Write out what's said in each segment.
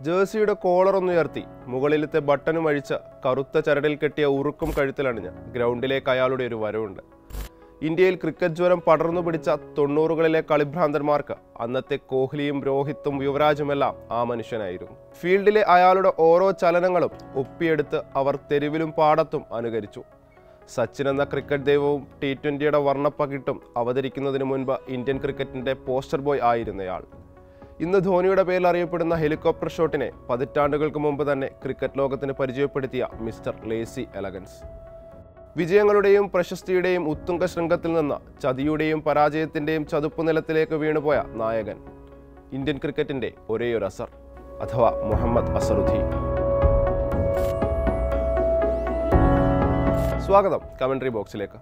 ജേഴ്സിയുടെ കോളറൊന്നുയർത്തി മുകളിലത്തെ ബട്ടണും അഴിച്ച് കറുത്ത ചരടിൽ കെട്ടിയ ഉറുക്കും കഴുത്തിലണിഞ്ഞ് ഗ്രൗണ്ടിലേക്ക് അയാളുടെ ഒരു വരവുണ്ട് ഇന്ത്യയിൽ ക്രിക്കറ്റ് ജ്വരം പടർന്നു പിടിച്ച തൊണ്ണൂറുകളിലെ കളിഭ്രാന്തന്മാർക്ക് അന്നത്തെ കോഹ്ലിയും രോഹിത്തും യുവരാജുമെല്ലാം ആ മനുഷ്യനായിരുന്നു ഫീൽഡിലെ അയാളുടെ ഓരോ ചലനങ്ങളും ഒപ്പിയെടുത്ത് അവർ തെരുവിലും പാടത്തും അനുകരിച്ചു സച്ചിൻ എന്ന ക്രിക്കറ്റ് ദൈവവും ടി ട്വൻ്റിയുടെ വർണ്ണപ്പകിട്ടും അവതരിക്കുന്നതിന് മുൻപ് ഇന്ത്യൻ ക്രിക്കറ്റിൻ്റെ പോസ്റ്റർ ബോയ് ആയിരുന്നയാൾ ഇന്ന് ധോണിയുടെ പേരിൽ അറിയപ്പെടുന്ന ഹെലികോപ്റ്റർ ഷോട്ടിനെ പതിറ്റാണ്ടുകൾക്ക് മുമ്പ് തന്നെ ക്രിക്കറ്റ് ലോകത്തിന് പരിചയപ്പെടുത്തിയ മിസ്റ്റർ ലേസി എലഗൻസ് വിജയങ്ങളുടെയും പ്രശസ്തിയുടെയും ഉത്തുംഗ ശൃംഗത്തിൽ നിന്ന് ചതിയുടെയും പരാജയത്തിൻ്റെയും ചതുപ്പ് നിലത്തിലേക്ക് വീണുപോയ നായകൻ ഇന്ത്യൻ ക്രിക്കറ്റിൻ്റെ ഒരേയൊരു അസർ അഥവാ മുഹമ്മദ് അസറുദ്ദീൻ സ്വാഗതം കമൻട്രി ബോക്സിലേക്ക്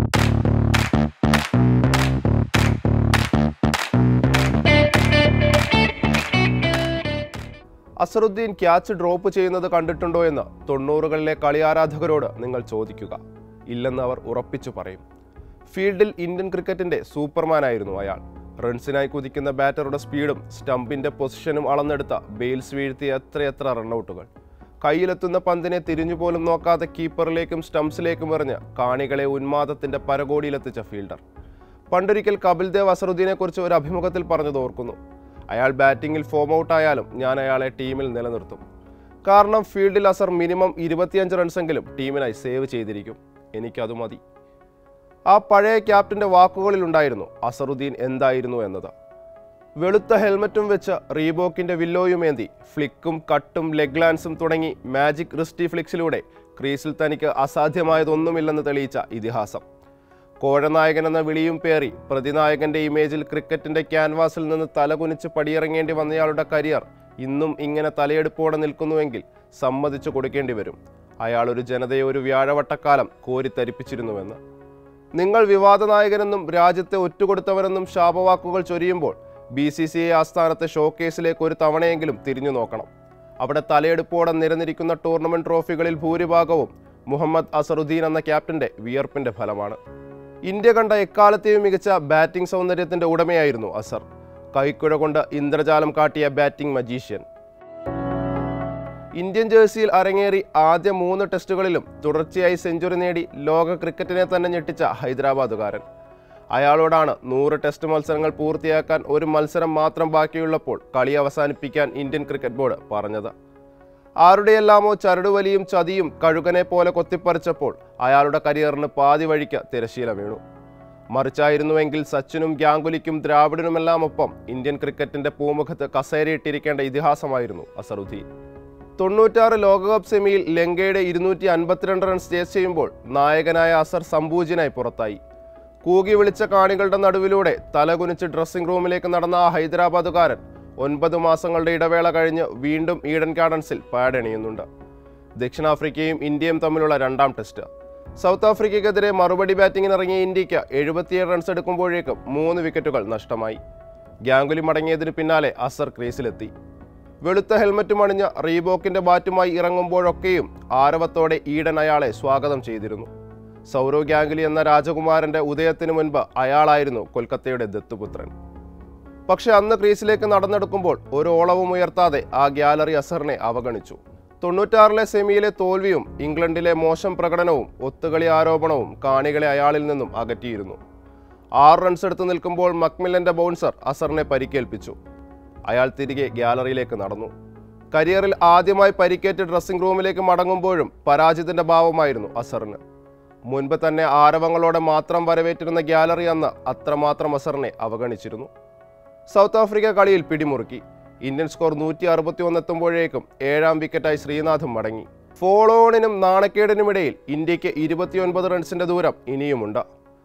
അസറുദ്ദീൻ ക്യാച്ച് ഡ്രോപ്പ് ചെയ്യുന്നത് കണ്ടിട്ടുണ്ടോ എന്ന് തൊണ്ണൂറുകളിലെ കളിയാരാധകരോട് നിങ്ങൾ ചോദിക്കുക ഇല്ലെന്ന് അവർ ഉറപ്പിച്ചു പറയും ഫീൽഡിൽ ഇന്ത്യൻ ക്രിക്കറ്റിന്റെ സൂപ്പർമാനായിരുന്നു അയാൾ റൺസിനായി കുതിക്കുന്ന ബാറ്ററുടെ സ്പീഡും സ്റ്റംപിന്റെ പൊസിഷനും അളന്നെടുത്ത ബെയിൽസ് വീഴ്ത്തിയ എത്രയെത്ര റണ്ണൌട്ടുകൾ കയ്യിലെത്തുന്ന പന്തിനെ തിരിഞ്ഞുപോലും നോക്കാതെ കീപ്പറിലേക്കും സ്റ്റംപ്സിലേക്കും എറിഞ്ഞ് കാണികളെ ഉന്മാദത്തിന്റെ പരകോടിയിലെത്തിച്ച ഫീൽഡർ പണ്ടൊരിക്കൽ കപിൽ ദേവ് അസറുദ്ദീനെ കുറിച്ച് ഒരു അഭിമുഖത്തിൽ പറഞ്ഞത് ഓർക്കുന്നു അയാൾ ബാറ്റിങ്ങിൽ ഫോം ഔട്ട് ആയാലും ഞാൻ അയാളെ ടീമിൽ നിലനിർത്തും കാരണം ഫീൽഡിൽ അസർ മിനിമം ഇരുപത്തിയഞ്ച് റൺസെങ്കിലും ടീമിനായി സേവ് ചെയ്തിരിക്കും എനിക്കത് മതി ആ പഴയ ക്യാപ്റ്റന്റെ വാക്കുകളിലുണ്ടായിരുന്നു അസറുദ്ദീൻ എന്തായിരുന്നു എന്നത് വെളുത്ത ഹെൽമറ്റും വെച്ച് റീബോക്കിന്റെ വില്ലോയുമേന്തി ഫ്ലിക്കും കട്ടും ലെഗ് ലാൻസും തുടങ്ങി മാജിക് റിസ്റ്റി ഫ്ലിക്സിലൂടെ ക്രീസിൽ തനിക്ക് അസാധ്യമായതൊന്നുമില്ലെന്ന് തെളിയിച്ച ഇതിഹാസം കോഴനായകൻ എന്ന വിളിയും പേറി പ്രതിനായകന്റെ ഇമേജിൽ ക്രിക്കറ്റിന്റെ ക്യാൻവാസിൽ നിന്ന് തലകുനിച്ച് പടിയിറങ്ങേണ്ടി വന്നയാളുടെ കരിയർ ഇന്നും ഇങ്ങനെ തലയെടുപ്പോടെ നിൽക്കുന്നുവെങ്കിൽ സമ്മതിച്ചു കൊടുക്കേണ്ടി വരും അയാൾ ഒരു ജനതയെ ഒരു വ്യാഴവട്ടക്കാലം കോരിത്തരിപ്പിച്ചിരുന്നുവെന്ന് നിങ്ങൾ വിവാദ നായകനെന്നും രാജ്യത്തെ ഒറ്റുകൊടുത്തവരെന്നും ശാപവാക്കുകൾ ചൊരിയുമ്പോൾ ബി സി സി ഐ ആസ്ഥാനത്തെ ഷോക്കേസിലേക്ക് ഒരു തവണയെങ്കിലും തിരിഞ്ഞു നോക്കണം അവിടെ തലയെടുപ്പോടെ നിരന്നിരിക്കുന്ന ടൂർണമെന്റ് ട്രോഫികളിൽ ഭൂരിഭാഗവും മുഹമ്മദ് അസറുദ്ദീൻ എന്ന ക്യാപ്റ്റന്റെ വിയർപ്പിന്റെ ഫലമാണ് ഇന്ത്യ കണ്ട എക്കാലത്തെയും മികച്ച ബാറ്റിംഗ് സൗന്ദര്യത്തിന്റെ ഉടമയായിരുന്നു അസർ കൈക്കുഴ കൊണ്ട് ഇന്ദ്രജാലം കാട്ടിയ ബാറ്റിംഗ് മജീഷ്യൻ ഇന്ത്യൻ ജേഴ്സിയിൽ അരങ്ങേറി ആദ്യ മൂന്ന് ടെസ്റ്റുകളിലും തുടർച്ചയായി സെഞ്ചുറി നേടി ലോക ക്രിക്കറ്റിനെ തന്നെ ഞെട്ടിച്ച ഹൈദരാബാദുകാരൻ അയാളോടാണ് നൂറ് ടെസ്റ്റ് മത്സരങ്ങൾ പൂർത്തിയാക്കാൻ ഒരു മത്സരം മാത്രം ബാക്കിയുള്ളപ്പോൾ കളി അവസാനിപ്പിക്കാൻ ഇന്ത്യൻ ക്രിക്കറ്റ് ബോർഡ് പറഞ്ഞത് ആരുടെയെല്ലാമോ ചരടുവലിയും ചതിയും കഴുകനെ പോലെ കൊത്തിപ്പറിച്ചപ്പോൾ അയാളുടെ കരിയറിന് പാതി വഴിക്ക് തിരശീല വീണു മറിച്ചായിരുന്നുവെങ്കിൽ സച്ചിനും ഗാംഗുലിക്കും ദ്രാവിഡിനുമെല്ലാം ഒപ്പം ഇന്ത്യൻ ക്രിക്കറ്റിന്റെ പൂമുഖത്ത് കസേരയിട്ടിരിക്കേണ്ട ഇതിഹാസമായിരുന്നു അസറുദ്ദീൻ തൊണ്ണൂറ്റാറ് ലോകകപ്പ് സെമിയിൽ ലങ്കയുടെ ഇരുന്നൂറ്റി അൻപത്തിരണ്ട് റൺസ് ചേസ് ചെയ്യുമ്പോൾ നായകനായ അസർ സംപൂജ്യനായി പുറത്തായി കൂകി വിളിച്ച കാണികളുടെ നടുവിലൂടെ തലകുനിച്ച് ഡ്രസ്സിംഗ് റൂമിലേക്ക് നടന്ന ആ ഹൈദരാബാദുകാരൻ ഒൻപത് മാസങ്ങളുടെ ഇടവേള കഴിഞ്ഞ് വീണ്ടും ഈഡൻ ഗാർഡൻസിൽ പാഡണിയുന്നുണ്ട് ദക്ഷിണാഫ്രിക്കയും ഇന്ത്യയും തമ്മിലുള്ള രണ്ടാം ടെസ്റ്റ് സൗത്ത് ആഫ്രിക്കയ്ക്കെതിരെ മറുപടി ബാറ്റിംഗിനിറങ്ങിയ ഇന്ത്യക്ക് എഴുപത്തിയേഴ് റൺസ് എടുക്കുമ്പോഴേക്കും മൂന്ന് വിക്കറ്റുകൾ നഷ്ടമായി ഗാംഗുലി മടങ്ങിയതിന് പിന്നാലെ അസർ ക്രീസിലെത്തി വെളുത്ത ഹെൽമറ്റും അണിഞ്ഞ റീബോക്കിന്റെ ബാറ്റുമായി ഇറങ്ങുമ്പോഴൊക്കെയും ആരവത്തോടെ ഈഡൻ അയാളെ സ്വാഗതം ചെയ്തിരുന്നു സൗരവ് ഗാംഗുലി എന്ന രാജകുമാരന്റെ ഉദയത്തിനു മുൻപ് അയാളായിരുന്നു കൊൽക്കത്തയുടെ ദത്തുപുത്രൻ പക്ഷെ അന്ന് ക്രീസിലേക്ക് നടന്നെടുക്കുമ്പോൾ ഒരു ഓളവും ഉയർത്താതെ ആ ഗ്യാലറി അസറിനെ അവഗണിച്ചു തൊണ്ണൂറ്റാറിലെ സെമിയിലെ തോൽവിയും ഇംഗ്ലണ്ടിലെ മോശം പ്രകടനവും ഒത്തുകളി ആരോപണവും കാണികളെ അയാളിൽ നിന്നും അകറ്റിയിരുന്നു ആറ് റൺസ് എടുത്ത് നിൽക്കുമ്പോൾ മക്മില്ലന്റെ ബൗൺസർ അസറിനെ പരിക്കേൽപ്പിച്ചു അയാൾ തിരികെ ഗ്യാലറിയിലേക്ക് നടന്നു കരിയറിൽ ആദ്യമായി പരിക്കേറ്റ് ഡ്രസ്സിംഗ് റൂമിലേക്ക് മടങ്ങുമ്പോഴും പരാജിതന്റെ ഭാവമായിരുന്നു അസറിന് മുൻപ് തന്നെ ആരവങ്ങളോടെ മാത്രം വരവേറ്റിരുന്ന ഗ്യാലറി അന്ന് അത്രമാത്രം അസറിനെ അവഗണിച്ചിരുന്നു സൗത്ത് ആഫ്രിക്ക കളിയിൽ പിടിമുറുക്കി ഇന്ത്യൻ സ്കോർ നൂറ്റി അറുപത്തി ഒന്ന് എത്തുമ്പോഴേക്കും ഏഴാം വിക്കറ്റായി ശ്രീനാഥും മടങ്ങി ഫോളോണിനും നാണക്കേടിനുമിടയിൽ ഇന്ത്യക്ക് ഇരുപത്തിയൊൻപത് റൺസിന്റെ ദൂരം ഇനിയുമുണ്ട്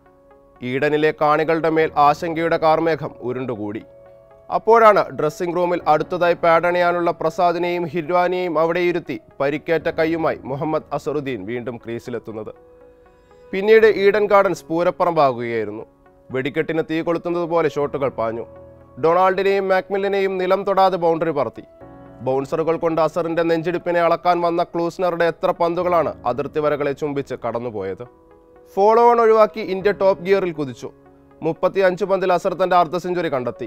ഈഡനിലെ കാണികളുടെ മേൽ ആശങ്കയുടെ കാർമേഘം ഉരുണ്ടുകൂടി അപ്പോഴാണ് ഡ്രസ്സിംഗ് റൂമിൽ അടുത്തതായി പാഡണിയാനുള്ള പ്രസാദിനെയും ഹിർവാനിയെയും അവിടെ ഇരുത്തി പരിക്കേറ്റ കൈയുമായി മുഹമ്മദ് അസറുദ്ദീൻ വീണ്ടും ക്രീസിലെത്തുന്നത് പിന്നീട് ഈഡൻ ഗാർഡൻസ് പൂരപ്പറമ്പാകുകയായിരുന്നു വെടിക്കെട്ടിന് തീ കൊളുത്തുന്നത് പോലെ ഷോട്ടുകൾ പാഞ്ഞു ഡൊണാൾഡിനെയും മാക്മില്ലിനെയും നിലം തൊടാതെ ബൗണ്ടറി പറത്തി ബൗൺസറുകൾ കൊണ്ട് അസറിന്റെ നെഞ്ചിടിപ്പിനെ അളക്കാൻ വന്ന ക്ലൂസ്നറുടെ എത്ര പന്തുകളാണ് അതിർത്തി വരകളെ ചുംബിച്ച് കടന്നുപോയത് ഫോളോ ഓൺ ഒഴിവാക്കി ഇന്ത്യ ടോപ്പ് ഗിയറിൽ കുതിച്ചു മുപ്പത്തി അഞ്ച് പന്തിൽ അസർ തന്റെ അർദ്ധ സെഞ്ചുറി കണ്ടെത്തി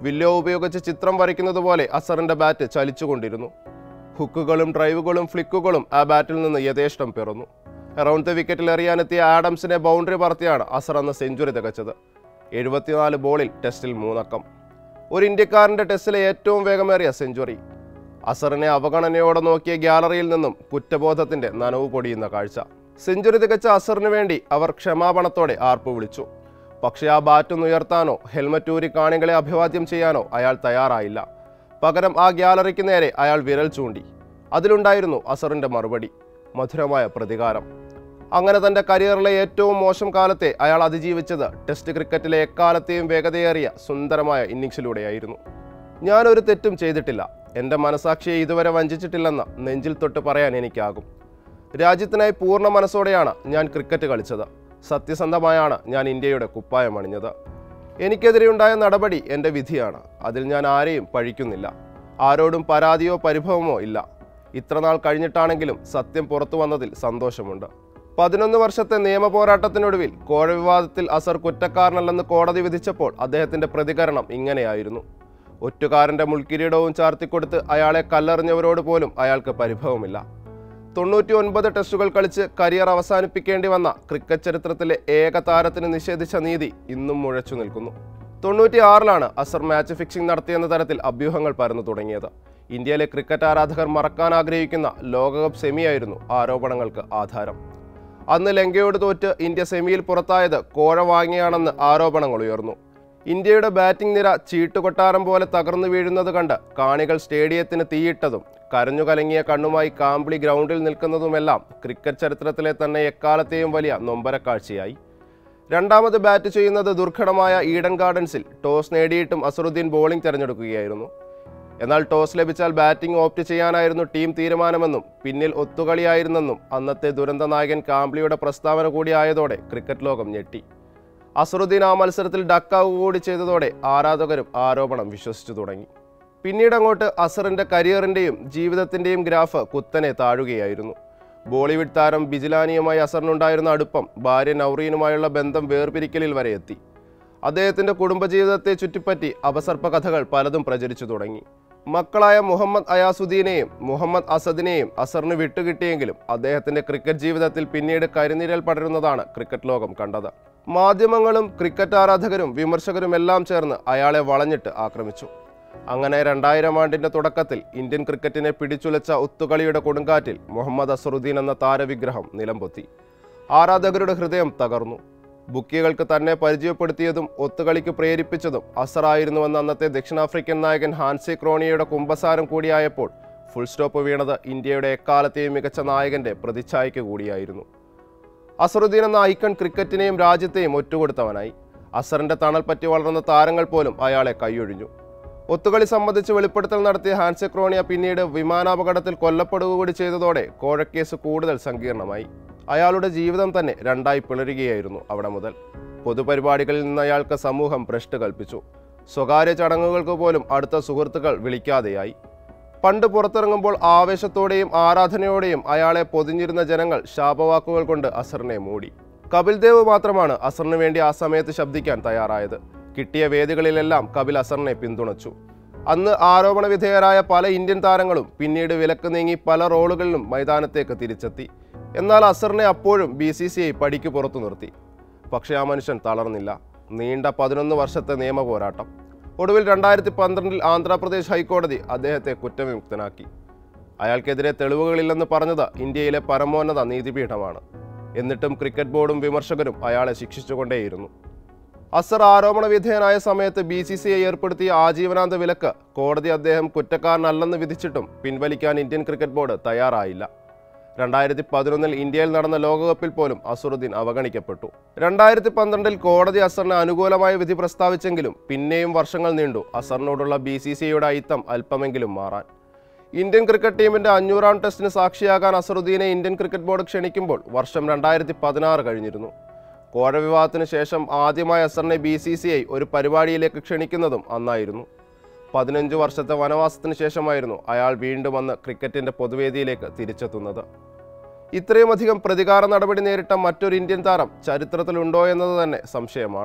വില്ലോ ഉപയോഗിച്ച് ചിത്രം വരയ്ക്കുന്നത് പോലെ അസറിന്റെ ബാറ്റ് ചലിച്ചുകൊണ്ടിരുന്നു ഹുക്കുകളും ഡ്രൈവുകളും ഫ്ലിക്കുകളും ആ ബാറ്റിൽ നിന്ന് യഥേഷ്ടം പിറന്നു അറൗണ്ട് ദ വിക്കറ്റിൽ എറിയാനെത്തിയ ആഡംസിനെ ബൗണ്ടറി പറത്തിയാണ് അസർ അന്ന് സെഞ്ചുറി തികച്ചത് എഴുപത്തിനാല് ബോളിൽ ടെസ്റ്റിൽ മൂന്നക്കം ഒരു ഇന്ത്യക്കാരന്റെ ടെസ്റ്റിലെ ഏറ്റവും വേഗമേറിയ സെഞ്ചുറി അസറിനെ അവഗണനയോടെ നോക്കിയ ഗ്യാലറിയിൽ നിന്നും കുറ്റബോധത്തിന്റെ നനവ് പൊടിയുന്ന കാഴ്ച സെഞ്ചുറി തികച്ച അസറിന് വേണ്ടി അവർ ക്ഷമാപണത്തോടെ ആർപ്പ് വിളിച്ചു പക്ഷേ ആ ബാറ്റൊന്ന് ഉയർത്താനോ ഹെൽമറ്റ് ഊരി കാണികളെ അഭിവാദ്യം ചെയ്യാനോ അയാൾ തയ്യാറായില്ല പകരം ആ ഗ്യാലറിക്ക് നേരെ അയാൾ വിരൽ ചൂണ്ടി അതിലുണ്ടായിരുന്നു അസറിന്റെ മറുപടി മധുരമായ പ്രതികാരം അങ്ങനെ തന്റെ കരിയറിലെ ഏറ്റവും മോശം കാലത്തെ അയാൾ അതിജീവിച്ചത് ടെസ്റ്റ് ക്രിക്കറ്റിലെ എക്കാലത്തെയും വേഗതയേറിയ സുന്ദരമായ ഇന്നിങ്സിലൂടെയായിരുന്നു ഞാനൊരു തെറ്റും ചെയ്തിട്ടില്ല എൻ്റെ മനസാക്ഷിയെ ഇതുവരെ വഞ്ചിച്ചിട്ടില്ലെന്ന് നെഞ്ചിൽ തൊട്ട് പറയാൻ എനിക്കാകും രാജ്യത്തിനായി പൂർണ്ണ മനസ്സോടെയാണ് ഞാൻ ക്രിക്കറ്റ് കളിച്ചത് സത്യസന്ധമായാണ് ഞാൻ ഇന്ത്യയുടെ കുപ്പായം അണിഞ്ഞത് എനിക്കെതിരെയുണ്ടായ നടപടി എൻ്റെ വിധിയാണ് അതിൽ ഞാൻ ആരെയും പഴിക്കുന്നില്ല ആരോടും പരാതിയോ പരിഭവമോ ഇല്ല ഇത്രനാൾ കഴിഞ്ഞിട്ടാണെങ്കിലും സത്യം പുറത്തു വന്നതിൽ സന്തോഷമുണ്ട് പതിനൊന്ന് വർഷത്തെ നിയമ പോരാട്ടത്തിനൊടുവിൽ കോഴ വിവാദത്തിൽ അസർ കുറ്റക്കാരനല്ലെന്ന് കോടതി വിധിച്ചപ്പോൾ അദ്ദേഹത്തിന്റെ പ്രതികരണം ഇങ്ങനെയായിരുന്നു ഒറ്റുകാരന്റെ മുൾക്കിരീടവും ചാർത്തിക്കൊടുത്ത് അയാളെ കല്ലെറിഞ്ഞവരോട് പോലും അയാൾക്ക് പരിഭവമില്ല തൊണ്ണൂറ്റി ഒൻപത് ടെസ്റ്റുകൾ കളിച്ച് കരിയർ അവസാനിപ്പിക്കേണ്ടി വന്ന ക്രിക്കറ്റ് ചരിത്രത്തിലെ ഏക താരത്തിന് നിഷേധിച്ച നീതി ഇന്നും മുഴച്ചു നിൽക്കുന്നു തൊണ്ണൂറ്റി ആറിലാണ് അസർ മാച്ച് ഫിക്സിംഗ് നടത്തിയെന്ന തരത്തിൽ അഭ്യൂഹങ്ങൾ പരന്നു തുടങ്ങിയത് ഇന്ത്യയിലെ ക്രിക്കറ്റ് ആരാധകർ മറക്കാൻ ആഗ്രഹിക്കുന്ന ലോകകപ്പ് സെമിയായിരുന്നു ആരോപണങ്ങൾക്ക് ആധാരം അന്ന് ലങ്കയോട് തോറ്റ് ഇന്ത്യ സെമിയിൽ പുറത്തായത് കോഴ വാങ്ങിയാണെന്ന് ആരോപണങ്ങൾ ഉയർന്നു ഇന്ത്യയുടെ ബാറ്റിംഗ് നിര ചീട്ടുകൊട്ടാരം പോലെ തകർന്നു വീഴുന്നത് കണ്ട് കാണികൾ സ്റ്റേഡിയത്തിന് തീയിട്ടതും കരഞ്ഞു കലങ്ങിയ കണ്ണുമായി കാമ്പിളി ഗ്രൗണ്ടിൽ നിൽക്കുന്നതുമെല്ലാം ക്രിക്കറ്റ് ചരിത്രത്തിലെ തന്നെ എക്കാലത്തെയും വലിയ നൊമ്പരക്കാഴ്ചയായി രണ്ടാമത് ബാറ്റ് ചെയ്യുന്നത് ദുർഘടമായ ഈഡൻ ഗാർഡൻസിൽ ടോസ് നേടിയിട്ടും അസറുദ്ദീൻ ബോളിംഗ് തിരഞ്ഞെടുക്കുകയായിരുന്നു എന്നാൽ ടോസ് ലഭിച്ചാൽ ബാറ്റിംഗ് ഓപ്റ്റ് ചെയ്യാനായിരുന്നു ടീം തീരുമാനമെന്നും പിന്നിൽ ഒത്തുകളിയായിരുന്നെന്നും അന്നത്തെ ദുരന്ത നായകൻ കാംബ്ലിയുടെ പ്രസ്താവന കൂടിയായതോടെ ക്രിക്കറ്റ് ലോകം ഞെട്ടി അസറുദ്ദീൻ ആ മത്സരത്തിൽ ഡക്കാവുക കൂടി ചെയ്തതോടെ ആരാധകരും ആരോപണം വിശ്വസിച്ചു തുടങ്ങി പിന്നീട് അങ്ങോട്ട് അസറിന്റെ കരിയറിന്റെയും ജീവിതത്തിന്റെയും ഗ്രാഫ് കുത്തനെ താഴുകയായിരുന്നു ബോളിവുഡ് താരം ബിജിലാനിയുമായി അസറിനുണ്ടായിരുന്ന അടുപ്പം ഭാര്യ നൗറീനുമായുള്ള ബന്ധം വേർപിരിക്കലിൽ വരെ എത്തി അദ്ദേഹത്തിന്റെ കുടുംബജീവിതത്തെ ചുറ്റിപ്പറ്റി അപസർപ്പ കഥകൾ പലതും പ്രചരിച്ചു തുടങ്ങി മക്കളായ മുഹമ്മദ് അയാസുദ്ദീനെയും മുഹമ്മദ് അസദിനെയും അസറിന് വിട്ടുകിട്ടിയെങ്കിലും അദ്ദേഹത്തിന്റെ ക്രിക്കറ്റ് ജീവിതത്തിൽ പിന്നീട് കരിനിഴൽ പടരുന്നതാണ് ക്രിക്കറ്റ് ലോകം കണ്ടത് മാധ്യമങ്ങളും ക്രിക്കറ്റ് ആരാധകരും വിമർശകരും എല്ലാം ചേർന്ന് അയാളെ വളഞ്ഞിട്ട് ആക്രമിച്ചു അങ്ങനെ രണ്ടായിരം ആണ്ടിന്റെ തുടക്കത്തിൽ ഇന്ത്യൻ ക്രിക്കറ്റിനെ പിടിച്ചുലച്ച ഒത്തുകളിയുടെ കൊടുങ്കാറ്റിൽ മുഹമ്മദ് അസറുദ്ദീൻ എന്ന താരവിഗ്രഹം നിലംപൊത്തി ആരാധകരുടെ ഹൃദയം തകർന്നു ബുക്കികൾക്ക് തന്നെ പരിചയപ്പെടുത്തിയതും ഒത്തുകളിക്ക് പ്രേരിപ്പിച്ചതും അസറായിരുന്നുവെന്ന് അന്നത്തെ ദക്ഷിണാഫ്രിക്കൻ നായകൻ ഹാൻസി ക്രോണിയയുടെ കുംഭസാരം കൂടിയായപ്പോൾ ഫുൾ സ്റ്റോപ്പ് വീണത് ഇന്ത്യയുടെ എക്കാലത്തെയും മികച്ച നായകന്റെ പ്രതിച്ഛായയ്ക്ക് കൂടിയായിരുന്നു അസറുദ്ദീൻ എന്ന ഐക്കൺ ക്രിക്കറ്റിനെയും രാജ്യത്തെയും ഒറ്റുകൊടുത്തവനായി അസറിന്റെ തണൽ പറ്റി വളർന്ന താരങ്ങൾ പോലും അയാളെ കൈയൊഴിഞ്ഞു ഒത്തുകളി സംബന്ധിച്ച് വെളിപ്പെടുത്തൽ നടത്തിയ ഹാൻസെ ക്രോണിയ പിന്നീട് വിമാനാപകടത്തിൽ കൊല്ലപ്പെടുക കൂടി ചെയ്തതോടെ കോഴക്കേസ് കൂടുതൽ സങ്കീർണമായി അയാളുടെ ജീവിതം തന്നെ രണ്ടായി പിളരുകയായിരുന്നു അവിടെ മുതൽ പൊതുപരിപാടികളിൽ നിന്ന് അയാൾക്ക് സമൂഹം ഭ്രഷ്ട് കൽപ്പിച്ചു സ്വകാര്യ ചടങ്ങുകൾക്ക് പോലും അടുത്ത സുഹൃത്തുക്കൾ വിളിക്കാതെയായി പണ്ട് പുറത്തിറങ്ങുമ്പോൾ ആവേശത്തോടെയും ആരാധനയോടെയും അയാളെ പൊതിഞ്ഞിരുന്ന ജനങ്ങൾ ശാപവാക്കുകൾ കൊണ്ട് അസറിനെ മൂടി കപിൽ ദേവ് മാത്രമാണ് അസറിന് വേണ്ടി ആ സമയത്ത് ശബ്ദിക്കാൻ തയ്യാറായത് കിട്ടിയ വേദികളിലെല്ലാം കപിൽ അസറിനെ പിന്തുണച്ചു അന്ന് ആരോപണ വിധേയരായ പല ഇന്ത്യൻ താരങ്ങളും പിന്നീട് വിലക്ക് നീങ്ങി പല റോളുകളിലും മൈതാനത്തേക്ക് തിരിച്ചെത്തി എന്നാൽ അസറിനെ അപ്പോഴും ബി സി സി ഐ പടിക്ക് പുറത്തു നിർത്തി പക്ഷേ ആ മനുഷ്യൻ തളർന്നില്ല നീണ്ട പതിനൊന്ന് വർഷത്തെ നിയമ പോരാട്ടം ഒടുവിൽ രണ്ടായിരത്തി പന്ത്രണ്ടിൽ ആന്ധ്രാപ്രദേശ് ഹൈക്കോടതി അദ്ദേഹത്തെ കുറ്റവിമുക്തനാക്കി അയാൾക്കെതിരെ തെളിവുകളില്ലെന്ന് പറഞ്ഞത് ഇന്ത്യയിലെ പരമോന്നത നീതിപീഠമാണ് എന്നിട്ടും ക്രിക്കറ്റ് ബോർഡും വിമർശകരും അയാളെ ശിക്ഷിച്ചുകൊണ്ടേയിരുന്നു അസർ ആരോപണ വിധേയനായ സമയത്ത് ബി സി സി ഐ ഏർപ്പെടുത്തിയ ആജീവനാന്ത വിലക്ക് കോടതി അദ്ദേഹം കുറ്റക്കാരനല്ലെന്ന് വിധിച്ചിട്ടും പിൻവലിക്കാൻ ഇന്ത്യൻ ക്രിക്കറ്റ് ബോർഡ് തയ്യാറായില്ല രണ്ടായിരത്തി പതിനൊന്നിൽ ഇന്ത്യയിൽ നടന്ന ലോകകപ്പിൽ പോലും അസറുദ്ദീൻ അവഗണിക്കപ്പെട്ടു രണ്ടായിരത്തി പന്ത്രണ്ടിൽ കോടതി അസറിന് അനുകൂലമായ വിധി പ്രസ്താവിച്ചെങ്കിലും പിന്നെയും വർഷങ്ങൾ നീണ്ടു അസറിനോടുള്ള ബി സി സി ഐയുടെ അയിത്തം അല്പമെങ്കിലും മാറാൻ ഇന്ത്യൻ ക്രിക്കറ്റ് ടീമിന്റെ അഞ്ഞൂറാം ടെസ്റ്റിന് സാക്ഷിയാകാൻ അസറുദ്ദീനെ ഇന്ത്യൻ ക്രിക്കറ്റ് ബോർഡ് ക്ഷണിക്കുമ്പോൾ വർഷം രണ്ടായിരത്തി പതിനാറ് കഴിഞ്ഞിരുന്നു കോഴ വിവാദത്തിന് ശേഷം ആദ്യമായി അസറിനെ ബി സി സി ഐ ഒരു പരിപാടിയിലേക്ക് ക്ഷണിക്കുന്നതും അന്നായിരുന്നു പതിനഞ്ച് വർഷത്തെ വനവാസത്തിന് ശേഷമായിരുന്നു അയാൾ വീണ്ടും വന്ന് ക്രിക്കറ്റിന്റെ പൊതുവേദിയിലേക്ക് തിരിച്ചെത്തുന്നത് ഇത്രയുമധികം പ്രതികാര നടപടി നേരിട്ട മറ്റൊരു ഇന്ത്യൻ താരം ചരിത്രത്തിലുണ്ടോ എന്നത് തന്നെ സംശയമാണ്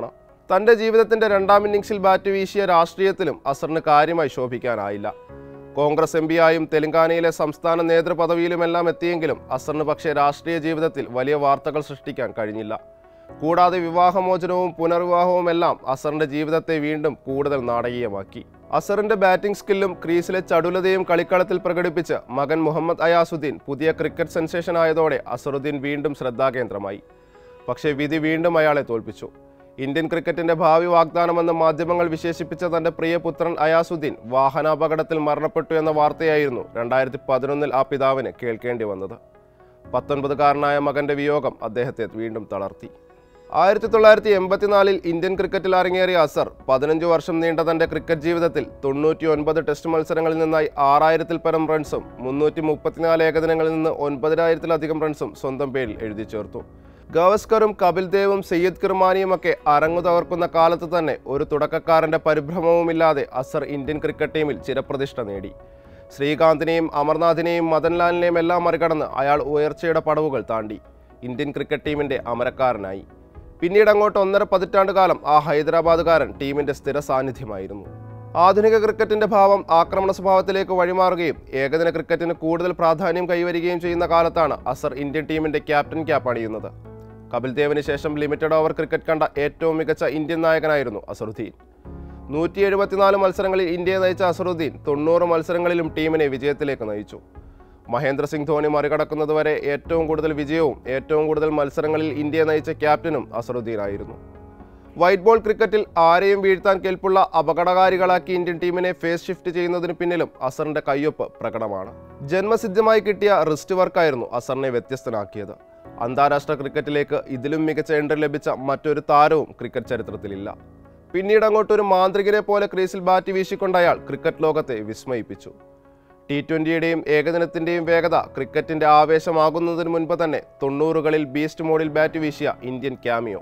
തൻ്റെ ജീവിതത്തിൻ്റെ രണ്ടാം ഇന്നിംഗ്സിൽ ബാറ്റ് വീശിയ രാഷ്ട്രീയത്തിലും അസറിന് കാര്യമായി ശോഭിക്കാനായില്ല കോൺഗ്രസ് എം പിയായും തെലങ്കാനയിലെ സംസ്ഥാന നേതൃപദവിയിലുമെല്ലാം എത്തിയെങ്കിലും അസറിന് പക്ഷേ രാഷ്ട്രീയ ജീവിതത്തിൽ വലിയ വാർത്തകൾ സൃഷ്ടിക്കാൻ കഴിഞ്ഞില്ല കൂടാതെ വിവാഹമോചനവും പുനർവിവാഹവും എല്ലാം അസറിന്റെ ജീവിതത്തെ വീണ്ടും കൂടുതൽ നാടകീയമാക്കി അസറിന്റെ ബാറ്റിംഗ് സ്കില്ലും ക്രീസിലെ ചടുലതയും കളിക്കളത്തിൽ പ്രകടിപ്പിച്ച് മകൻ മുഹമ്മദ് അയാസുദ്ദീൻ പുതിയ ക്രിക്കറ്റ് സെൻസേഷൻ ആയതോടെ അസറുദ്ദീൻ വീണ്ടും ശ്രദ്ധാകേന്ദ്രമായി പക്ഷേ വിധി വീണ്ടും അയാളെ തോൽപ്പിച്ചു ഇന്ത്യൻ ക്രിക്കറ്റിന്റെ ഭാവി വാഗ്ദാനമെന്ന് മാധ്യമങ്ങൾ വിശേഷിപ്പിച്ച തന്റെ പ്രിയപുത്രൻ അയാസുദ്ദീൻ വാഹനാപകടത്തിൽ മരണപ്പെട്ടു എന്ന വാർത്തയായിരുന്നു രണ്ടായിരത്തി പതിനൊന്നിൽ ആ പിതാവിന് കേൾക്കേണ്ടി വന്നത് പത്തൊൻപതുകാരനായ മകന്റെ വിയോഗം അദ്ദേഹത്തെ വീണ്ടും തളർത്തി ആയിരത്തി തൊള്ളായിരത്തി എൺപത്തിനാലിൽ ഇന്ത്യൻ ക്രിക്കറ്റിൽ അരങ്ങേറിയ അസർ പതിനഞ്ച് വർഷം നീണ്ട തന്റെ ക്രിക്കറ്റ് ജീവിതത്തിൽ തൊണ്ണൂറ്റി ഒൻപത് ടെസ്റ്റ് മത്സരങ്ങളിൽ നിന്നായി ആറായിരത്തിൽ പരം റൺസും മുന്നൂറ്റി മുപ്പത്തിനാല് ഏകദിനങ്ങളിൽ നിന്ന് ഒൻപതിനായിരത്തിലധികം റൺസും സ്വന്തം പേരിൽ എഴുതി ചേർത്തു ഗവസ്കറും കപിൽ ദേവും സയ്യദ് കിർമാനിയുമൊക്കെ അരങ്ങു തകർക്കുന്ന കാലത്ത് തന്നെ ഒരു തുടക്കക്കാരന്റെ പരിഭ്രമവുമില്ലാതെ അസർ ഇന്ത്യൻ ക്രിക്കറ്റ് ടീമിൽ ചിരപ്രതിഷ്ഠ നേടി ശ്രീകാന്തിനെയും അമർനാഥിനെയും മദൻലാലിനെയും എല്ലാം മറികടന്ന് അയാൾ ഉയർച്ചയുടെ പടവുകൾ താണ്ടി ഇന്ത്യൻ ക്രിക്കറ്റ് ടീമിന്റെ അമരക്കാരനായി പിന്നീട് അങ്ങോട്ട് ഒന്നര പതിറ്റാണ്ട് കാലം ആ ഹൈദരാബാദുകാരൻ ടീമിന്റെ സ്ഥിര സാന്നിധ്യമായിരുന്നു ആധുനിക ക്രിക്കറ്റിന്റെ ഭാവം ആക്രമണ സ്വഭാവത്തിലേക്ക് വഴിമാറുകയും ഏകദിന ക്രിക്കറ്റിന് കൂടുതൽ പ്രാധാന്യം കൈവരികയും ചെയ്യുന്ന കാലത്താണ് അസർ ഇന്ത്യൻ ടീമിന്റെ ക്യാപ്റ്റൻ ക്യാപ്പ് അണിയുന്നത് കപിൽ ദേവിന് ശേഷം ലിമിറ്റഡ് ഓവർ ക്രിക്കറ്റ് കണ്ട ഏറ്റവും മികച്ച ഇന്ത്യൻ നായകനായിരുന്നു അസറുദ്ദീൻ നൂറ്റി എഴുപത്തിനാല് മത്സരങ്ങളിൽ ഇന്ത്യയെ നയിച്ച അസറുദ്ദീൻ തൊണ്ണൂറ് മത്സരങ്ങളിലും ടീമിനെ വിജയത്തിലേക്ക് നയിച്ചു മഹേന്ദ്ര സിംഗ് ധോണി മറികടക്കുന്നതുവരെ ഏറ്റവും കൂടുതൽ വിജയവും ഏറ്റവും കൂടുതൽ മത്സരങ്ങളിൽ ഇന്ത്യയെ നയിച്ച ക്യാപ്റ്റനും അസറുദ്ദീനായിരുന്നു വൈറ്റ് ബോൾ ക്രിക്കറ്റിൽ ആരെയും വീഴ്ത്താൻ കെൽപ്പുള്ള അപകടകാരികളാക്കി ഇന്ത്യൻ ടീമിനെ ഫേസ് ഷിഫ്റ്റ് ചെയ്യുന്നതിന് പിന്നിലും അസറിന്റെ കയ്യൊപ്പ് പ്രകടമാണ് ജന്മസിദ്ധമായി കിട്ടിയ റിസ്റ്റ് വർക്കായിരുന്നു അസറിനെ വ്യത്യസ്തനാക്കിയത് അന്താരാഷ്ട്ര ക്രിക്കറ്റിലേക്ക് ഇതിലും മികച്ച എൻട്രി ലഭിച്ച മറ്റൊരു താരവും ക്രിക്കറ്റ് ചരിത്രത്തിലില്ല പിന്നീട് അങ്ങോട്ട് ഒരു മാന്ത്രികനെ പോലെ ക്രീസിൽ ബാറ്റ് വീശിക്കൊണ്ട് അയാൾ ക്രിക്കറ്റ് ലോകത്തെ വിസ്മയിപ്പിച്ചു ടി ട്വൻ്റിയുടെയും ഏകദിനത്തിൻ്റെയും വേഗത ക്രിക്കറ്റിൻ്റെ ആവേശമാകുന്നതിന് മുൻപ് തന്നെ തൊണ്ണൂറുകളിൽ ബീസ്റ്റ് മോഡിൽ ബാറ്റ് വീശിയ ഇന്ത്യൻ ക്യാമിയോ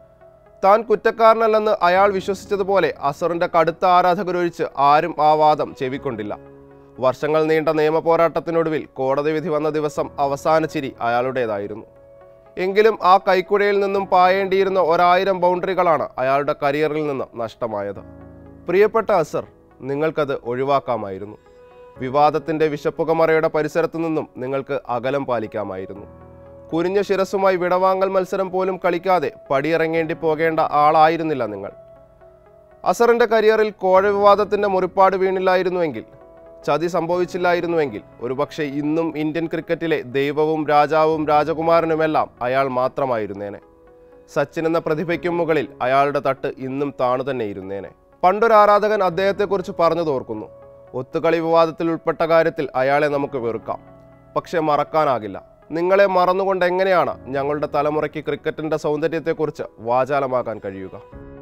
താൻ കുറ്റക്കാരനല്ലെന്ന് അയാൾ വിശ്വസിച്ചതുപോലെ അസറിന്റെ കടുത്ത ആരാധകരൊഴിച്ച് ആരും ആ വാദം ചെവിക്കൊണ്ടില്ല വർഷങ്ങൾ നീണ്ട നിയമ പോരാട്ടത്തിനൊടുവിൽ കോടതി വിധി വന്ന ദിവസം അവസാന ചിരി അയാളുടേതായിരുന്നു എങ്കിലും ആ കൈക്കുഴയിൽ നിന്നും പായേണ്ടിയിരുന്ന ഒരായിരം ബൗണ്ടറികളാണ് അയാളുടെ കരിയറിൽ നിന്ന് നഷ്ടമായത് പ്രിയപ്പെട്ട അസർ നിങ്ങൾക്കത് ഒഴിവാക്കാമായിരുന്നു വിവാദത്തിന്റെ വിശപ്പുകമറയുടെ പരിസരത്തു നിന്നും നിങ്ങൾക്ക് അകലം പാലിക്കാമായിരുന്നു കുനിഞ്ഞ ശിരസുമായി വിടവാങ്ങൽ മത്സരം പോലും കളിക്കാതെ പടിയിറങ്ങേണ്ടി പോകേണ്ട ആളായിരുന്നില്ല നിങ്ങൾ അസറിന്റെ കരിയറിൽ കോഴ വിവാദത്തിന്റെ മുറിപ്പാട് വീണില്ലായിരുന്നുവെങ്കിൽ ചതി സംഭവിച്ചില്ലായിരുന്നുവെങ്കിൽ ഒരുപക്ഷെ ഇന്നും ഇന്ത്യൻ ക്രിക്കറ്റിലെ ദൈവവും രാജാവും രാജകുമാരനുമെല്ലാം അയാൾ മാത്രമായിരുന്നേനെ സച്ചിൻ എന്ന പ്രതിഭയ്ക്കും മുകളിൽ അയാളുടെ തട്ട് ഇന്നും താണു തന്നെ ഇരുന്നേനെ പണ്ടൊരു ആരാധകൻ അദ്ദേഹത്തെക്കുറിച്ച് പറഞ്ഞു തോർക്കുന്നു ഒത്തുകളി വിവാദത്തിൽ ഉൾപ്പെട്ട കാര്യത്തിൽ അയാളെ നമുക്ക് വെറുക്കാം പക്ഷെ മറക്കാനാകില്ല നിങ്ങളെ മറന്നുകൊണ്ട് എങ്ങനെയാണ് ഞങ്ങളുടെ തലമുറയ്ക്ക് ക്രിക്കറ്റിന്റെ സൗന്ദര്യത്തെക്കുറിച്ച് വാചാലമാക്കാൻ കഴിയുക